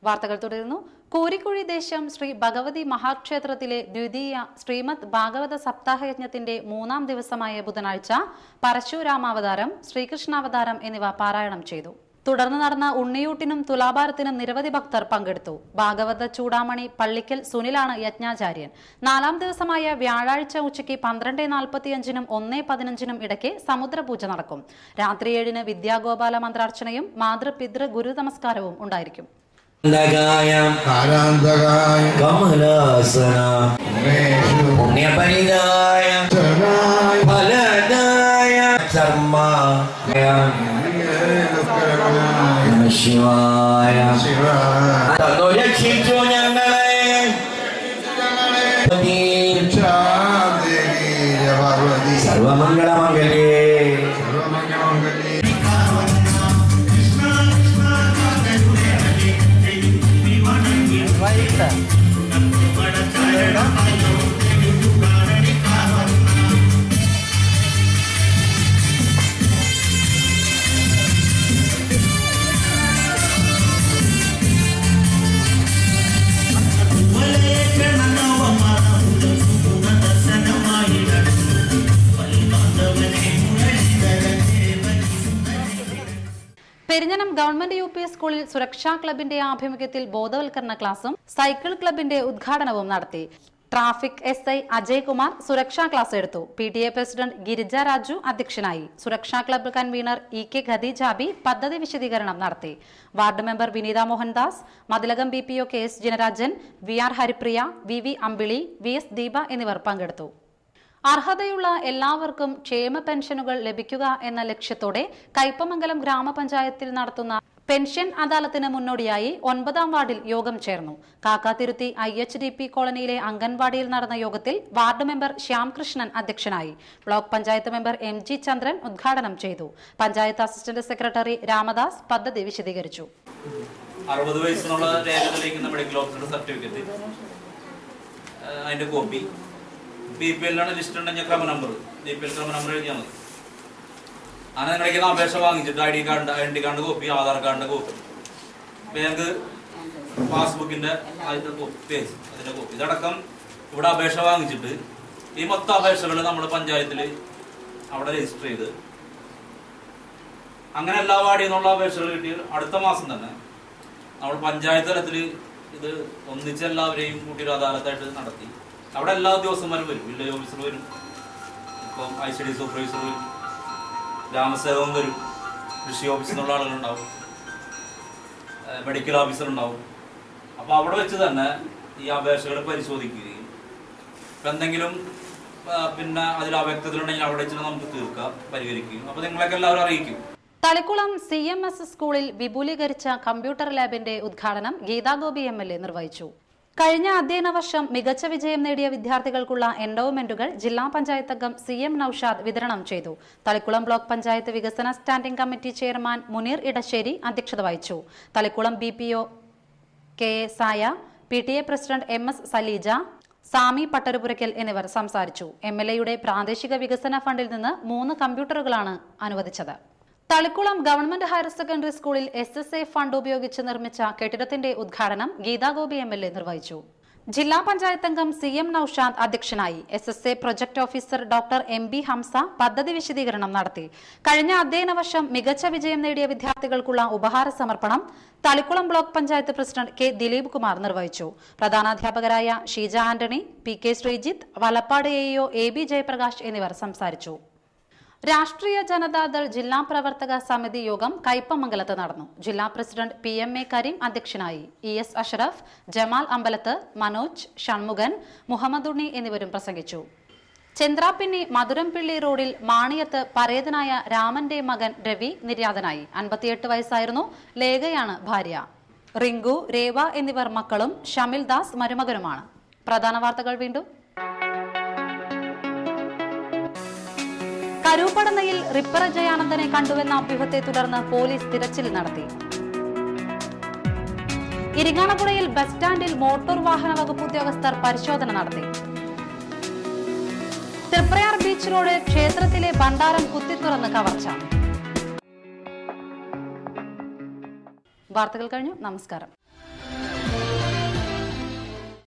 വാർത്തകൾ തുടരുന്നു കോരിക്കുഴി ദേശം ശ്രീ ഭഗവതി മഹാക്ഷേത്രത്തിലെ ദ്വിതീയ ശ്രീമദ് ഭാഗവത സപ്താഹയജ്ഞത്തിന്റെ മൂന്നാം ദിവസമായ ബുധനാഴ്ച പരശുരാമാവതാരം ശ്രീകൃഷ്ണാവതാരം എന്നിവ പാരായണം ചെയ്തു തുടർന്ന് നടന്ന ഉണ്ണിയൂട്ടിനും തുലാഭാരത്തിനും നിരവധി ഭക്തർ പങ്കെടുത്തു ഭാഗവത ചൂടാമണി പള്ളിക്കൽ സുനിലാണ് യജ്ഞാചാര്യൻ നാലാം ദിവസമായ വ്യാഴാഴ്ച ഉച്ചയ്ക്ക് പന്ത്രണ്ട് നാൽപ്പത്തിയഞ്ചിനും ഒന്ന് പതിനഞ്ചിനും ഇടയ്ക്ക് സമുദ്രപൂജ നടക്കും രാത്രി ഏഴിന് വിദ്യാഗോപാല മന്ത്രാർച്ചനയും മാതൃപിതൃ ഗുരു നമസ്കാരവും ഉണ്ടായിരിക്കും ായ കാരാന്തകായ കമലാസന ഉമേഷു പുണ്യപരിതായ ശരണായ ഫലദായ ശർമ്മ നമ ശിവായ തന്നു രക്ഷിച്ചു ഞങ്ങളെ പാർവതി സർവമംഗളമംഗലേ സർവമംഗളമംഗലേ പെരിഞ്ഞനം ഗവൺമെന്റ് യു പി സ്കൂളിൽ സുരക്ഷാ ക്ലബിന്റെ ആഭിമുഖ്യത്തിൽ ബോധവൽക്കരണ ക്ലാസും സൈക്കിൾ ക്ലബിന്റെ ഉദ്ഘാടനവും നടത്തി traffic S I Ajay Kumar സുരക്ഷാ ക്ലാസ് എടുത്തു P T A president Girija Raju അധ്യക്ഷനായി സുരക്ഷാ club convener E K Khadeejabi പദ്ധതി വിശദീകരണം നടത്തി ward member Vineetha Mohandas Mathilakam B P O K S Jinarajan V R Haripriya V V Ambili V S Deepa എന്നിവർ പങ്കെടുത്തു അർഹതയുള്ള എല്ലാവർക്കും ക്ഷേമ പെൻഷനുകൾ ലഭിക്കുക എന്ന ലക്ഷ്യത്തോടെ കയ്പമംഗലം ഗ്രാമപഞ്ചായത്തിൽ നടത്തുന്ന പെൻഷൻ അദാലത്തിന് മുന്നോടിയായി ഒൻപതാം വാർഡിൽ യോഗം ചേർന്നു Kakkathiruthi I H D P കോളനിയിലെ അംഗൻവാടിയിൽ നടന്ന യോഗത്തിൽ വാർഡ് മെമ്പർ ശ്യാംകൃഷ്ണൻ അധ്യക്ഷനായി block panchayat member M G Chandran ഉദ്ഘാടനം ചെയ്തു പഞ്ചായത്ത് അസിസ്റ്റന്റ് സെക്രട്ടറി രാമദാസ് പദ്ധതി വിശദീകരിച്ചു അറുപത് വയസ്സിനുള്ള രേഖ തെളിയിക്കുന്ന മെഡിക്കൽ ഓഫീസറുടെ സർട്ടിഫിക്കറ്റ് അതിന്റെ കോപ്പി ബി പി എല്ലാണ് ലിസ്റ്റ് ഉണ്ടെങ്കിൽ ക്രമ നമ്പർ ബി പി എൽ ക്രമ നമ്പർ എഴുതിയാൽ മതി അങ്ങനെ നിങ്ങളുടെ അപേക്ഷ വാങ്ങിച്ചിട്ട് I D card I D കാർഡിന്റെ കോപ്പി ആധാർ കാർഡിന്റെ കോപ്പി ബാങ്ക് പാസ്ബുക്കിന്റെ അതിന്റെ കോപ്പി പേജ് അതിന്റെ കോപ്പി ഇതടക്കം ഇവിടെ അപേക്ഷ വാങ്ങിച്ചിട്ട് ഈ മൊത്തം അപേക്ഷകൾ നമ്മുടെ പഞ്ചായത്തിൽ അവിടെ രജിസ്റ്റർ ചെയ്ത് അങ്ങനെ എല്ലാ വാർഡിൽ നിന്നുള്ള അപേക്ഷകൾ കിട്ടി അടുത്ത മാസം തന്നെ നമ്മൾ പഞ്ചായത്ത് തലത്തിൽ ഇത് ഒന്നിച്ച് എല്ലാവരെയും കൂട്ടി ഒരു അദാലത്തായിട്ട് നടത്തി അവിടെ എല്ലാ ദിവസന്മാരും വരും വില്ലേജ് ഓഫീസർ വരും ഇപ്പം ഐ സി ഡി സൂപ്പർവൈസർ വരും ഗ്രാമസേവകൻ വരും കൃഷി ഓഫീസിൽ നിന്നുള്ള ആളുകളുണ്ടാവും ഏഹ് മെഡിക്കൽ ഓഫീസർ ഉണ്ടാവും അപ്പോൾ അവിടെ വെച്ച് തന്നെ ഈ അപേക്ഷകൾ പരിശോധിക്കുകയും ഇപ്പം എന്തെങ്കിലും ആ, പിന്നെ അതിൽ അവ്യക്തതകളുണ്ടെങ്കിൽ അവിടെ വെച്ച് നമുക്ക് തീർക്കാം പരിഹരിക്കുകയും അപ്പോൾ നിങ്ങളൊക്കെ എല്ലാവരും അറിയിക്കും തളിക്കുളം സി എം എസ് സ്കൂളിൽ വിപുലീകരിച്ച കമ്പ്യൂട്ടർ ലാബിന്റെ ഉദ്ഘാടനം ഗീതാഗോപി എം എൽ എ നിർവഹിച്ചു കഴിഞ്ഞ അധ്യയന വർഷം മികച്ച വിജയം നേടിയ വിദ്യാർത്ഥികൾക്കുള്ള എൻഡോവ്മെന്റുകൾ ജില്ലാ പഞ്ചായത്ത് അംഗം സി എം നൌഷാദ് വിതരണം ചെയ്തു തളിക്കുളം ബ്ലോക്ക് പഞ്ചായത്ത് വികസന standing committee chairman Muneer Edassery അധ്യക്ഷത വഹിച്ചു Thalikulam B P O K A Saya P T A president M S Saleeja Sami Pattarupurakkal എന്നിവർ സംസാരിച്ചു എം എൽ എയുടെ പ്രാദേശിക വികസന ഫണ്ടിൽ നിന്ന് മൂന്ന് കമ്പ്യൂട്ടറുകളാണ് അനുവദിച്ചത് തളിക്കുളം ഗവൺമെന്റ് ഹയർ സെക്കൻഡറി സ്കൂളിൽ എസ് എസ് എ ഫണ്ട് ഉപയോഗിച്ച് നിർമ്മിച്ച കെട്ടിടത്തിന്റെ ഉദ്ഘാടനം ഗീതാഗോപി എം എൽ എ നിർവഹിച്ചു ജില്ലാ പഞ്ചായത്ത് അംഗം സി എം നൌഷാദ് അധ്യക്ഷനായി S S A project officer doctor M B Hamsa പദ്ധതി വിശദീകരണം നടത്തി കഴിഞ്ഞ അധ്യയന വർഷം മികച്ച വിജയം നേടിയ വിദ്യാർത്ഥികൾക്കുള്ള ഉപഹാര സമർപ്പണം Thalikulam block panchayat president K Dileep Kumar നിർവഹിച്ചു പ്രധാനാധ്യാപകരായ Sheeja Antony P K Sreejith Valappad A EO A B Jayaprakash എന്നിവർ സംസാരിച്ചു രാഷ്ട്രീയ ജനതാദൾ ജില്ലാ പ്രവർത്തക സമിതി യോഗം കയ്പമംഗലത്ത് നടന്നു ജില്ലാ president P M A Kareem അധ്യക്ഷനായി ഇ എസ് അഷറഫ് ജമാൽ അമ്പലത്ത് മനോജ് ഷൺമുഖൻ മുഹമ്മദ് ഉണ്ണി എന്നിവരും പ്രസംഗിച്ചു ചന്ദ്രാപ്പിന്നി മധുരംപിള്ളി റോഡിൽ മാണിയത്ത് പരേതനായ രാമന്റെ മകൻ രവി നിര്യാതനായി അൻപത്തിയെട്ട് വയസ്സായിരുന്നു ലേഖയാണ് ഭാര്യ റിങ്കു രേവ എന്നിവർ മക്കളും ഷമിൽ ദാസ് മരുമകനുമാണ് പ്രധാന വാർത്തകൾ വീണ്ടും കരൂപ്പടന്നയിൽ റിപ്പർ ജയാനന്ദനെ കണ്ടുവെന്ന അഭ്യൂഹത്തെ തുടർന്ന് പോലീസ് തിരച്ചിൽ നടത്തി ഇരിങ്ങാലക്കുടയിൽ ബസ് സ്റ്റാൻഡിൽ മോട്ടോർ വാഹന വകുപ്പ് ഉദ്യോഗസ്ഥർ പരിശോധന നടത്തി തൃപ്രയാർ ബീച്ച് റോഡ് ക്ഷേത്രത്തിലെ ഭണ്ഡാരം കുത്തിത്തുറന്ന് കവർച്ച വാർത്തകൾ കഴിഞ്ഞു നമസ്കാരം